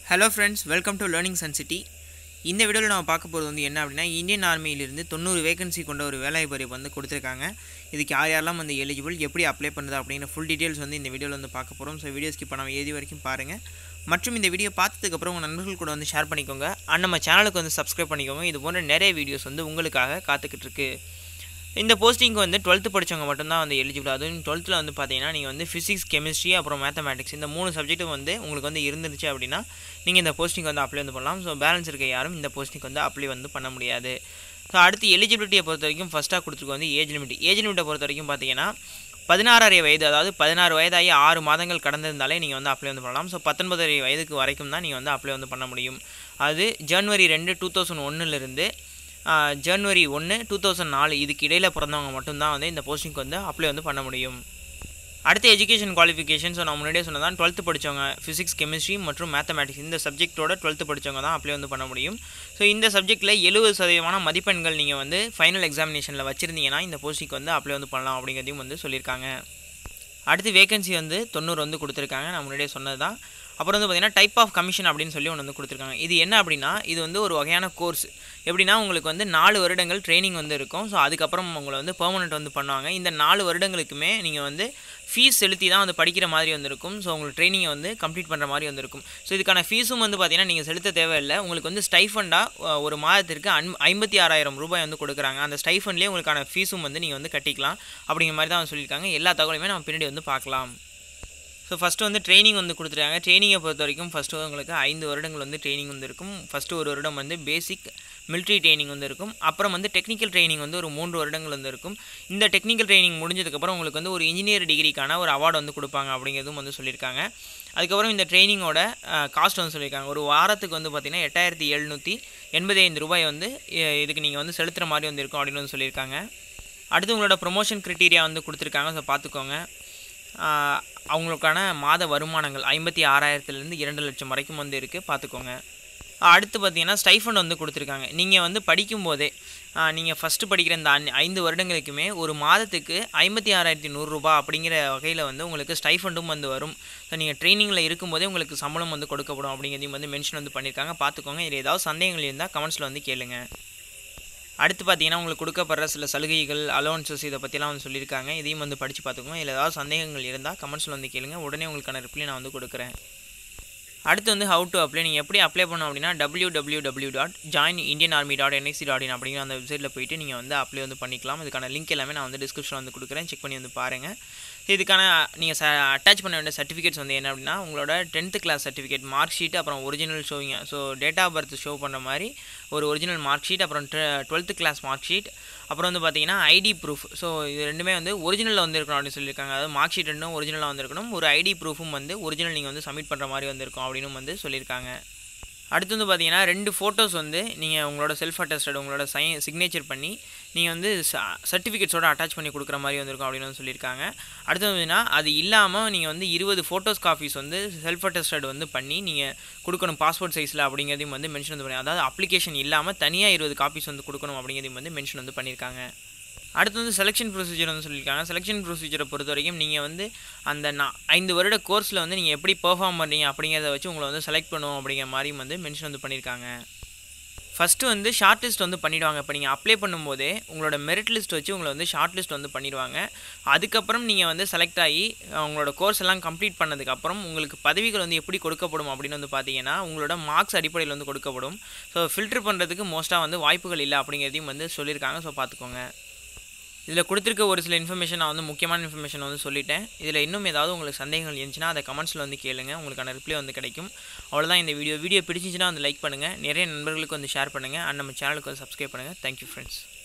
hello friends welcome to learning sun city இந்த வீடியோவில் நம்ம பார்க்க போகிறது வந்து என்ன அப்படின்னா இந்தியன் ஆர்மியிலிருந்து தொண்ணூறு வேகன்சி கொண்ட ஒரு வேலைவாய்ப்பு அறிவிப்பு வந்து கொடுத்துருக்காங்க இதுக்கு யார் யாரெல்லாம் வந்து எலிஜிபிள் எப்படி அப்ளை பண்ணுறது அப்படிங்கிற ஃபுல் டீட்டெயில்ஸ் வந்து இந்த வீடியோவில் வந்து பார்க்க போகிறோம் ஸோ வீடியோ ஸ்கிப் பண்ணாமல் ஏதி வரைக்கும் பாருங்கள் மற்றும் இந்த வீடியோ பார்த்ததுக்கப்புறம் உங்கள் நண்பர்கள் கூட வந்து ஷேர் பண்ணிக்கோங்க அண்ட் நம்ம சேனலுக்கு வந்து சப்ஸ்கிரைப் பண்ணிக்கோங்க இது போன்ற நிறைய வீடியோஸ் வந்து உங்களுக்காக காத்துக்கிட்டு இருக்கு இந்த போஸ்டிங்க்கு வந்து டுவெல்த்து படித்தவங்க மட்டும்தான் வந்து எலிஜிபிள் அதுவும் டுவெல்த்தில் வந்து பார்த்தீங்கன்னா நீங்கள் வந்து ஃபிசிக்ஸ் கெமிஸ்ட்ரி அப்புறம் மேத்தமேட்டிக்ஸ் இந்த மூணு சப்ஜெக்ட்டும் வந்து உங்களுக்கு வந்து இருந்துருச்சு அப்படின்னா நீங்கள் இந்த போஸ்டிங் வந்து அப்ளை வந்து பண்ணலாம் ஸோ பேலன்ஸ் இருக்க யாரும் இந்த போஸ்டிங் வந்து அப்ளை வந்து பண்ண முடியாது ஸோ அடுத்து எலிஜிபிலிட்டியை பொறுத்த வரைக்கும் ஃபஸ்ட்டாக கொடுத்துருக்கு வந்து ஏஜ் லிமிட் ஏஜ் லிமிட்டை பொறுத்த வரைக்கும் பார்த்தீங்கன்னா பதினாறரை வயது அதாவது பதினாறு வயதாகி ஆறு மாதங்கள் கடந்திருந்தாலே நீங்கள் வந்து அப்ளை வந்து பண்ணலாம் ஸோ பத்தொன்பதரை வயதுக்கு வரைக்கும் தான் நீங்கள் வந்து அப்ளை வந்து பண்ண முடியும் அது ஜனவரி ரெண்டு டூ தௌசண்ட் ஒன்றுலேருந்து ஜனவரி ஒன்று டூ தௌசண்ட் நாலு இதுக்கு இடையில் பிறந்தவங்க மட்டும்தான் வந்து இந்த போஸ்டிங்க்கு வந்து அப்ளை வந்து பண்ண முடியும் அடுத்த எஜுகேஷன் குவாலிஃபிகேஷன் ஸோ நான் முன்னாடியே சொன்னதான் டுவெல்த்து படித்தவங்க ஃபிசிக்ஸ் கெமிஸ்ட்ரி மற்றும் மேத்தமேட்டிக்ஸ் இந்த சப்ஜெக்ட்டோட டுவெல்த்து படித்தவங்க தான் அப்ளை வந்து பண்ண முடியும் ஸோ இந்த சப்ஜெக்ட்டில் எழுபது சதவீதமான மதிப்பெண்கள் நீங்கள் வந்து ஃபைனல் எக்ஸாமினேஷனில் வச்சுருந்தீங்கன்னா இந்த போஸ்டிங்க்கு வந்து அப்ளை வந்து பண்ணலாம் அப்படிங்கிறதையும் வந்து சொல்லியிருக்காங்க அடுத்து வேகன்சி வந்து தொண்ணூறு வந்து கொடுத்துருக்காங்க நான் முன்னாடியே சொன்னது தான் அப்புறம் வந்து பார்த்திங்கன்னா டைப் ஆஃப் கமிஷன் அப்படின்னு சொல்லி ஒன்று வந்து கொடுத்துருக்காங்க இது என்ன அப்படின்னா இது வந்து ஒரு வகையான கோர்ஸ் எப்படின்னா உங்களுக்கு வந்து நாலு வருடங்கள் ட்ரைனிங் வந்து இருக்கும் ஸோ அதுக்கப்புறம் உங்களை வந்து பெர்மனெண்ட் வந்து பண்ணுவாங்க இந்த நாலு வருடங்களுக்குமே நீங்கள் வந்து ஃபீஸ் செலுத்தி தான் வந்து படிக்கிற மாதிரி வந்திருக்கும் ஸோ உங்களுக்கு ட்ரைனிங்கை வந்து கம்ப்ளீட் பண்ணுற மாதிரி வந்திருக்கும் ஸோ இதுக்கான ஃபீஸும் வந்து பார்த்திங்கன்னா நீங்கள் செலுத்த தேவையில்லை உங்களுக்கு வந்து ஸ்டைஃபண்டாக ஒரு மாதத்திற்கு அன் ஐம்பத்தி ஆறாயிரம் ரூபாய் வந்து கொடுக்குறாங்க அந்த ஸ்டைஃபண்ட்லேயே உங்களுக்கான ஃபீஸும் வந்து நீங்கள் வந்து கட்டிக்கலாம் அப்படிங்கிற மாதிரி தான் சொல்லியிருக்காங்க எல்லா தகவலையுமே நம்ம பின்னாடி வந்து பார்க்கலாம் ஸோ ஃபஸ்ட்டு வந்து ட்ரைனிங் வந்து கொடுத்துருக்காங்க ட்ரைனிங்கை பொறுத்த வரைக்கும் ஃபஸ்ட்டு உங்களுக்கு ஐந்து வருடங்கள் வந்து ட்ரைனிங் வந்து இருக்கும் ஃபஸ்ட்டு ஒரு வருடம் வந்து பேசிக் மிலிட்ரி ட்ரைனிங் வந்து இருக்கும் அப்புறம் வந்து டெக்னிக்கல் ட்ரைனிங் வந்து ஒரு மூன்று வருடங்கள் வந்து இருக்கும் இந்த டெக்னிக்கல் ட்ரைனிங் முடிஞ்சதுக்கப்புறம் உங்களுக்கு வந்து ஒரு இன்ஜினியர் டிகிரிக்கான ஒரு அவார்டு வந்து கொடுப்பாங்க அப்படிங்கிறதும் வந்து சொல்லியிருக்காங்க அதுக்கப்புறம் இந்த ட்ரைனிங்கோட காஸ்ட் வந்து சொல்லியிருக்காங்க ஒரு வாரத்துக்கு வந்து பார்த்திங்கன்னா எட்டாயிரத்தி எழுநூற்றி எண்பத்தி ஐந்து ரூபாய் வந்து இதுக்கு நீங்கள் வந்து செலுத்துகிற மாதிரி வந்து இருக்கும் அப்படின்னு வந்து சொல்லியிருக்காங்க அடுத்து உங்களோட ப்ரொமோஷன் க்ரிட்டீரியா வந்து கொடுத்துருக்காங்க ஸோ பார்த்துக்கோங்க அவங்களுக்கான மாத வருமானங்கள் ஐம்பத்தி ஆறாயிரத்துலேருந்து இரண்டு லட்சம் வரைக்கும் வந்து இருக்குது பார்த்துக்கோங்க அடுத்து பார்த்தீங்கன்னா ஸ்டைஃபண்ட் வந்து கொடுத்துருக்காங்க நீங்கள் வந்து படிக்கும்போதே நீங்கள் ஃபஸ்ட்டு படிக்கிற இந்த ஐந்து வருடங்களுக்குமே ஒரு மாதத்துக்கு ஐம்பத்தி ஆறாயிரத்தி நூறுரூபா அப்படிங்கிற வகையில் வந்து உங்களுக்கு ஸ்டைஃபண்டும் வந்து வரும் ஸோ நீங்கள் ட்ரைனிங்கில் இருக்கும்போதே உங்களுக்கு சம்பளம் வந்து கொடுக்கப்படும் அப்படிங்கிறதையும் வந்து மென்ஷன் வந்து பண்ணியிருக்காங்க பார்த்துக்கோங்க இதில் ஏதாவது சந்தேகங்கள் இருந்தால் கமெண்ட்ஸில் வந்து கேளுங்க அடுத்து பார்த்தீங்கன்னா உங்களுக்கு கொடுக்கப்படுற சில சலுகைகள் அலோன்சஸ் இதை பற்றிலாம் வந்து சொல்லியிருக்காங்க இதையும் வந்து படித்து பார்த்துக்கோங்க இதில் ஏதாவது சந்தேகங்கள் இருந்தால் கமெண்ட்ஸில் வந்து கேளுங்க உடனே உங்களுக்கான ரிப்ளை நான் வந்து கொடுக்குறேன் அடுத்து வந்து ஹவு டு அப்ளை நீங்கள் எப்படி அப்ளை பண்ணணும் அப்படின்னா W W W dot join Indian army dot NIC dot in அப்படிங்கிற அந்த வெப்சைட்டில் போயிட்டு நீங்கள் வந்து அப்ளை வந்து பண்ணிக்கலாம் இதுக்கான லிங்க் எல்லாமே நான் வந்து டிஸ்கிரிப்ஷனில் வந்து கொடுக்குறேன் செக் பண்ணி வந்து பாருங்கள் இதுக்கான நீங்கள் ச அட்டாச் பண்ண வேண்டிய சர்டிஃபிகேட்ஸ் வந்து என்ன அப்படின்னா உங்களோட tenth class certificate mark sheet அப்புறம் original showing so date of birth show பண்ணுற மாதிரி ஒரு ஒரிஜினல் மார்க் ஷீட் அப்புறம் டுவெல்த்து கிளாஸ் மார்க் ஷீட் அப்புறம் வந்து பார்த்தீங்கன்னா ஐடி ப்ரூஃப் ஸோ இது ரெண்டுமே வந்து ஒரிஜினலில் வந்து இருக்கணும் அப்படின்னு சொல்லியிருக்காங்க அதாவது மார்க் ஷீட் ரெண்டும் ஒரிஜினலாக வந்திருக்கணும் ஒரு ஐடி ப்ரூஃபும் வந்து ஒரிஜினல் நீங்கள் வந்து சப்மிட் பண்ணுற மாதிரி வந்திருக்கும் அப்படின்னு வந்து சொல்லியிருக்காங்க அடுத்து வந்து பார்த்தீங்கன்னா ரெண்டு ஃபோட்டோஸ் வந்து நீங்கள் உங்களோட செல்ஃப் அட்டஸ்டட் உங்களோட சை சிக்னேச்சர் பண்ணி நீங்கள் வந்து சர்டிஃபிகேட்ஸோட அட்டாச் பண்ணி கொடுக்குற மாதிரி வந்திருக்கும் அப்படின்னு வந்து சொல்லியிருக்காங்க அடுத்து வந்துன்னா அது இல்லாமல் நீங்கள் வந்து இருபது ஃபோட்டோஸ் காப்பீஸ் வந்து செல்ஃப் அட்டஸ்டட் வந்து பண்ணி நீங்கள் கொடுக்கணும் பாஸ்போர்ட் சைஸில் அப்படிங்கிறதையும் வந்து மென்ஷன் வந்து பண்ணி அதாவது அப்ளிகேஷன் இல்லாமல் தனியாக இருபது காப்பீஸ் வந்து கொடுக்கணும் அப்படிங்கிறதையும் வந்து மென்ஷன் வந்து பண்ணியிருக்காங்க அடுத்து வந்து செலெக்ஷன் ப்ரொசீஜர் வந்து சொல்லியிருக்காங்க செலெக்ஷன் ப்ரொசீஜரை பொறுத்த வரைக்கும் நீங்கள் வந்து அந்த நான் ஐந்து வருட கோர்ஸில் வந்து நீங்கள் எப்படி பெர்ஃபார்ம் பண்ணுறீங்க அப்படிங்கிறத வச்சு உங்களை வந்து செலக்ட் பண்ணுவோம் அப்படிங்கிற மாதிரியும் வந்து மென்ஷன் வந்து பண்ணியிருக்காங்க ஃபஸ்ட்டு வந்து ஷார்ட் லிஸ்ட் வந்து பண்ணிவிடுவாங்க இப்போ நீங்கள் அப்ளை பண்ணும்போதே உங்களோட மெரிட் லிஸ்ட் வச்சு உங்களை வந்து ஷார்ட் லிஸ்ட் வந்து பண்ணிடுவாங்க அதுக்கப்புறம் நீங்கள் வந்து செலக்ட் ஆகி உங்களோட கோர்ஸ் எல்லாம் கம்ப்ளீட் பண்ணதுக்கப்புறம் உங்களுக்கு பதவிகள் வந்து எப்படி கொடுக்கப்படும் அப்படின்னு வந்து பார்த்தீங்கன்னா உங்களோட மார்க்ஸ் அடிப்படையில் வந்து கொடுக்கப்படும் ஸோ ஃபில்டர் பண்ணுறதுக்கு மோஸ்ட்டாக வந்து வாய்ப்புகள் இல்லை அப்படிங்கிறதையும் வந்து சொல்லியிருக்காங்க ஸோ பார்த்துக்கோங்க இதில் கொடுத்துருக்க ஒரு சில இன்ஃபர்மேஷன் நான் வந்து முக்கியமான இன்ஃபர்மேஷன் வந்து சொல்லிட்டேன் இதில் இன்னும் ஏதாவது உங்களுக்கு சந்தேகங்கள் இருந்துச்சுன்னா அதை கமெண்ட்ஸில் வந்து கேளுங்க உங்களுக்கான ரிப்ளை வந்து கிடைக்கும் அவ்வளோதான் இந்த வீடியோ வீடியோ பிடிச்சிச்சுன்னா வந்து லைக் பண்ணுங்கள் நிறைய நண்பர்களுக்கு வந்து ஷேர் பண்ணுங்கள் அண்ட் நம்ம சேனலுக்கு வந்து சப்ஸ்கிரைப் பண்ணுங்கள் தேங்க்யூ ஃப்ரெண்ட்ஸ்